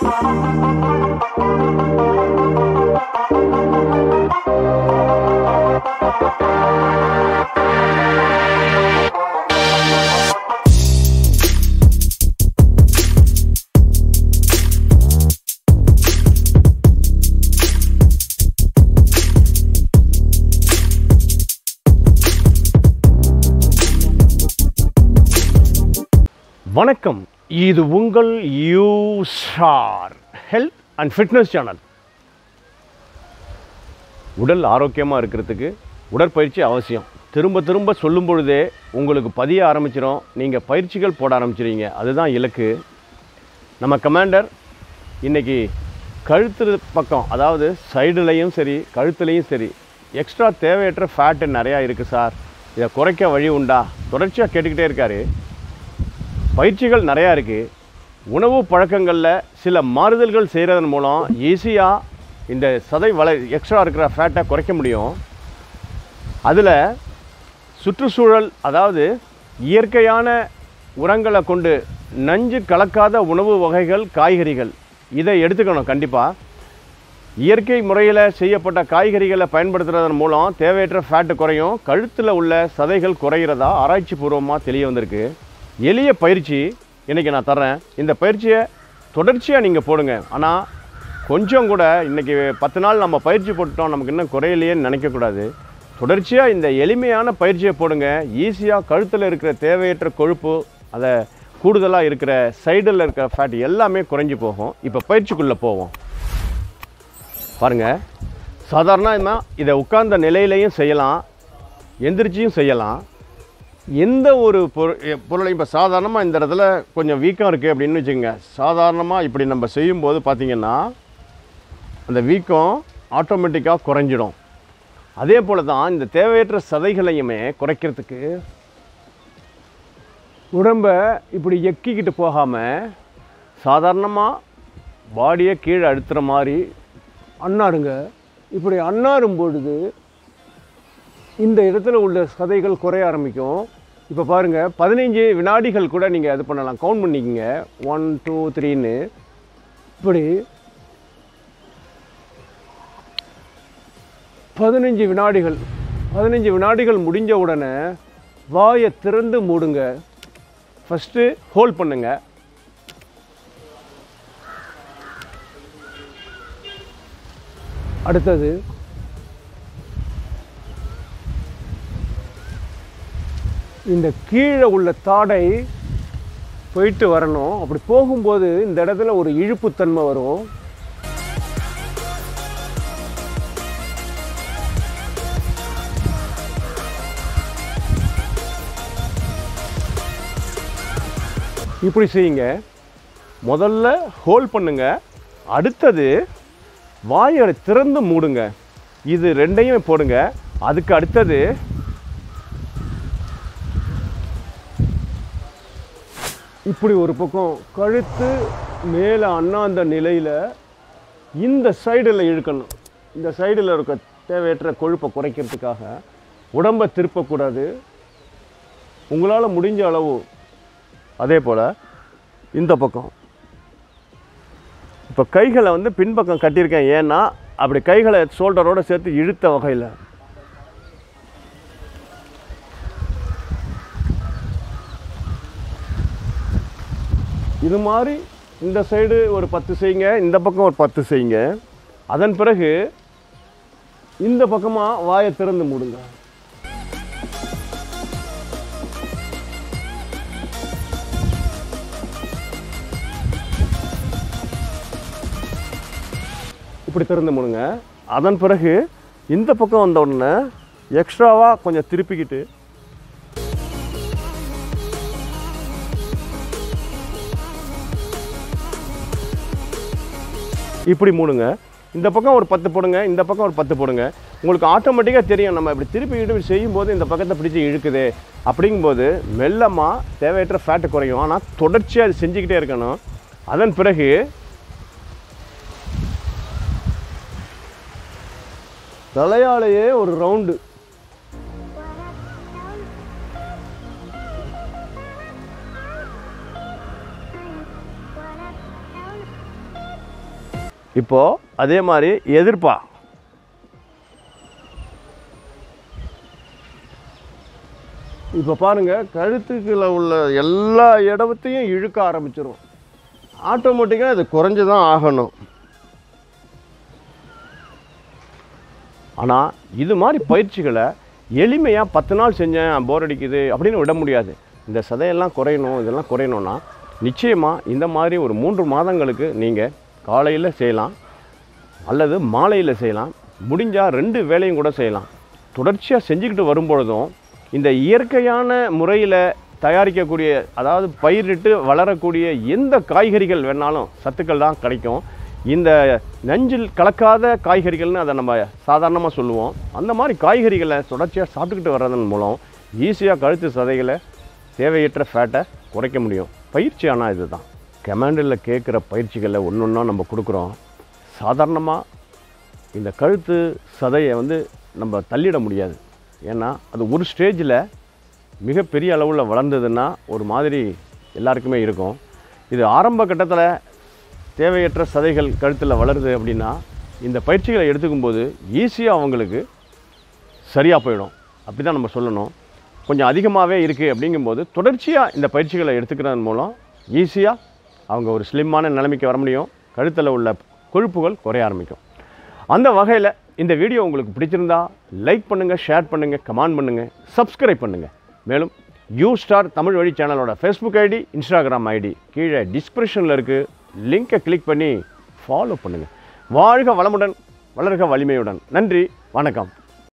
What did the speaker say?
வணக்கம் இது உங்கள் யூஷார் ஹெல்த் அண்ட் ஃபிட்னஸ் சேனல் உடல் ஆரோக்கியமாக இருக்கிறதுக்கு உடற்பயிற்சி அவசியம் திரும்ப திரும்ப சொல்லும் பொழுதே உங்களுக்கு பதிய ஆரம்பிச்சிடும் நீங்கள் பயிற்சிகள் போட ஆரம்பிச்சிடுவீங்க அதுதான் இலக்கு நம்ம கமாண்டர் இன்னைக்கு கழுத்து பக்கம் அதாவது சைடுலையும் சரி கழுத்துலையும் சரி எக்ஸ்ட்ரா தேவையற்ற ஃபேட்டு நிறையா இருக்குது சார் இதை குறைக்க வழி உண்டா தொடர்ச்சியாக கேட்டுக்கிட்டே இருக்காரு பயிற்சிகள் நிறையா இருக்குது உணவு பழக்கங்களில் சில மாறுதல்கள் செய்கிறதன் மூலம் ஈஸியாக இந்த சதை வளை எக்ஸ்ட்ரா இருக்கிற ஃபேட்டை குறைக்க முடியும் அதில் சுற்றுச்சூழல் அதாவது இயற்கையான உரங்களை கொண்டு நஞ்சு கலக்காத உணவு வகைகள் காய்கறிகள் இதை எடுத்துக்கணும் கண்டிப்பாக இயற்கை முறையில் செய்யப்பட்ட காய்கறிகளை பயன்படுத்துறதன் மூலம் தேவையற்ற ஃபேட்டு குறையும் கழுத்தில் உள்ள சதைகள் குறைகிறதா ஆராய்ச்சி பூர்வமாக தெரிய வந்திருக்கு எளிய பயிற்சி இன்றைக்கி நான் தர்றேன் இந்த பயிற்சியை தொடர்ச்சியாக நீங்கள் போடுங்க ஆனால் கொஞ்சம் கூட இன்றைக்கி பத்து நாள் நம்ம பயிற்சி போட்டுட்டோம் நமக்கு இன்னும் குறையிலையேன்னு நினைக்கக்கூடாது தொடர்ச்சியாக இந்த எளிமையான பயிற்சியை போடுங்க ஈஸியாக கழுத்தில் இருக்கிற தேவையற்ற கொழுப்பு அதை கூடுதலாக இருக்கிற சைடில் இருக்கிற ஃபேட் எல்லாமே குறைஞ்சி போகும் இப்போ பயிற்சிக்குள்ளே போவோம் பாருங்கள் சாதாரணமாக இதை உட்கார்ந்த நிலையிலையும் செய்யலாம் எந்திரிச்சியும் செய்யலாம் எந்த ஒரு பொரு பொருளையும் இப்போ சாதாரணமாக இந்த இடத்துல கொஞ்சம் வீக்கம் இருக்குது அப்படின்னு வச்சுக்கோங்க சாதாரணமாக இப்படி நம்ம செய்யும்போது பார்த்திங்கன்னா அந்த வீக்கம் ஆட்டோமேட்டிக்காக குறைஞ்சிடும் அதே போல் தான் இந்த தேவையற்ற சதைகளையுமே குறைக்கிறதுக்கு உடம்பை இப்படி எக்கிக்கிட்டு போகாமல் சாதாரணமாக பாடியை கீழே அழுத்துற மாதிரி அண்ணாடுங்க இப்படி அண்ணாடும் பொழுது இந்த இடத்துல உள்ள சதைகள் குறைய ஆரம்பிக்கும் இப்போ பாருங்கள் பதினைஞ்சு வினாடிகள் கூட நீங்கள் இது பண்ணலாம் கவுண்ட் பண்ணிக்கங்க ஒன் டூ த்ரீன்னு இப்படி பதினஞ்சு வினாடிகள் பதினஞ்சு வினாடிகள் முடிஞ்ச உடனே வாயை திறந்து மூடுங்க ஃபஸ்ட்டு ஹோல்ட் பண்ணுங்க அடுத்தது இந்த கீழே உள்ள தாடை போயிட்டு வரணும் அப்படி போகும்போது இந்த இடத்துல ஒரு இழுப்புத்தன்மை வரும் இப்படி செய்யுங்க முதல்ல ஹோல்ட் பண்ணுங்க அடுத்தது வாயை திறந்து மூடுங்க இது ரெண்டையும் போடுங்க அதுக்கு அடுத்தது இப்படி ஒரு பக்கம் கழுத்து மேலே அண்ணாந்த நிலையில் இந்த சைடில் இழுக்கணும் இந்த சைடில் இருக்க தேவையற்ற கொழுப்பை குறைக்கிறதுக்காக உடம்பை திருப்பக்கூடாது உங்களால் முடிஞ்ச அளவு அதே போல் இந்த பக்கம் இப்போ கைகளை வந்து பின்பக்கம் கட்டியிருக்கேன் ஏன்னா அப்படி கைகளை ஷோல்டரோடு சேர்த்து இழுத்த வகையில் இது மாதிரி இந்த சைடு ஒரு பத்து செய்யுங்க இந்த பக்கம் ஒரு பத்து செய்யுங்க அதன் பிறகு இந்த பக்கமாக வாயை திறந்து மூடுங்க இப்படி திறந்து மூடுங்க அதன் பிறகு இந்த பக்கம் வந்த உடனே எக்ஸ்ட்ராவாக கொஞ்சம் திருப்பிக்கிட்டு இப்படி மூடுங்க இந்த பக்கம் ஒரு பத்து போடுங்க இந்த பக்கம் ஒரு பத்து போடுங்க உங்களுக்கு ஆட்டோமேட்டிக்காக தெரியும் நம்ம இப்படி திருப்பிக்கிட்டு இப்படி செய்யும்போது இந்த பக்கத்தை பிடிச்சி இழுக்குது அப்படிங்கும்போது மெல்லமாக தேவையற்ற ஃபேட்டு குறையும் ஆனால் தொடர்ச்சியாக அது செஞ்சுக்கிட்டே இருக்கணும் அதன் பிறகு தலையாலேயே ஒரு ரவுண்டு இப்போது அதே மாதிரி எதிர்ப்பா இப்போ பாருங்கள் கழுத்துக்குள்ள உள்ள எல்லா இடத்தையும் இழுக்க ஆரம்பிச்சிரும் ஆட்டோமேட்டிக்காக இது குறைஞ்சு தான் ஆகணும் ஆனால் இது மாதிரி பயிற்சிகளை எளிமையாக பத்து நாள் செஞ்சேன் போர் அடிக்குது அப்படின்னு விட முடியாது இந்த சதையெல்லாம் குறையணும் இதெல்லாம் குறையணும்னா நிச்சயமாக இந்த மாதிரி ஒரு மூன்று மாதங்களுக்கு நீங்கள் காலையில் செய்யலாம் அல்லது மாலையில் செய்யலாம் முடிஞ்சால் ரெண்டு வேலையும் கூட செய்யலாம் தொடர்ச்சியாக செஞ்சுக்கிட்டு வரும்பொழுதும் இந்த இயற்கையான முறையில் தயாரிக்கக்கூடிய அதாவது பயிரிட்டு வளரக்கூடிய எந்த காய்கறிகள் வேணாலும் சத்துக்கள் தான் கிடைக்கும் இந்த நஞ்சில் கலக்காத காய்கறிகள்னு அதை நம்ம சாதாரணமாக சொல்லுவோம் அந்த மாதிரி காய்கறிகளை தொடர்ச்சியாக சாப்பிட்டுக்கிட்டு வர்றதன் மூலம் ஈஸியாக கழுத்து சதைகளை தேவையற்ற ஃபேட்டை குறைக்க முடியும் பயிற்சி ஆனால் இது தான் கமாண்டில் கேட்குற பயிற்சிகளை ஒன்று ஒன்றா நம்ம கொடுக்குறோம் சாதாரணமாக இந்த கழுத்து சதையை வந்து நம்ம தள்ளிட முடியாது ஏன்னா அது ஒரு ஸ்டேஜில் மிகப்பெரிய அளவில் வளர்ந்ததுன்னா ஒரு மாதிரி எல்லாருக்குமே இருக்கும் இது ஆரம்ப கட்டத்தில் தேவையற்ற சதைகள் கழுத்தில் வளருது அப்படின்னா இந்த பயிற்சிகளை எடுத்துக்கும்போது ஈஸியாக அவங்களுக்கு சரியாக போயிடும் அப்படி தான் நம்ம சொல்லணும் கொஞ்சம் அதிகமாகவே இருக்குது அப்படிங்கும்போது தொடர்ச்சியாக இந்த பயிற்சிகளை எடுத்துக்கிறதன் மூலம் ஈஸியாக அவங்க ஒரு ஸ்லிம்மான நிலைமைக்கு வர முடியும் கழுத்தில் உள்ள கொழுப்புகள் குறைய ஆரம்பிக்கும் அந்த வகையில் இந்த வீடியோ உங்களுக்கு பிடிச்சிருந்தா லைக் பண்ணுங்கள் ஷேர் பண்ணுங்கள் கமெண்ட் பண்ணுங்கள் சப்ஸ்கிரைப் பண்ணுங்கள் மேலும் யூ ஸ்டார் தமிழ் வழி சேனலோட ஃபேஸ்புக் ஐடி இன்ஸ்டாகிராம் ஐடி கீழே டிஸ்கிரிப்ஷனில் இருக்குது லிங்கை கிளிக் பண்ணி ஃபாலோ பண்ணுங்கள் வாழ்க வளமுடன் வளர்க வலிமையுடன் நன்றி வணக்கம்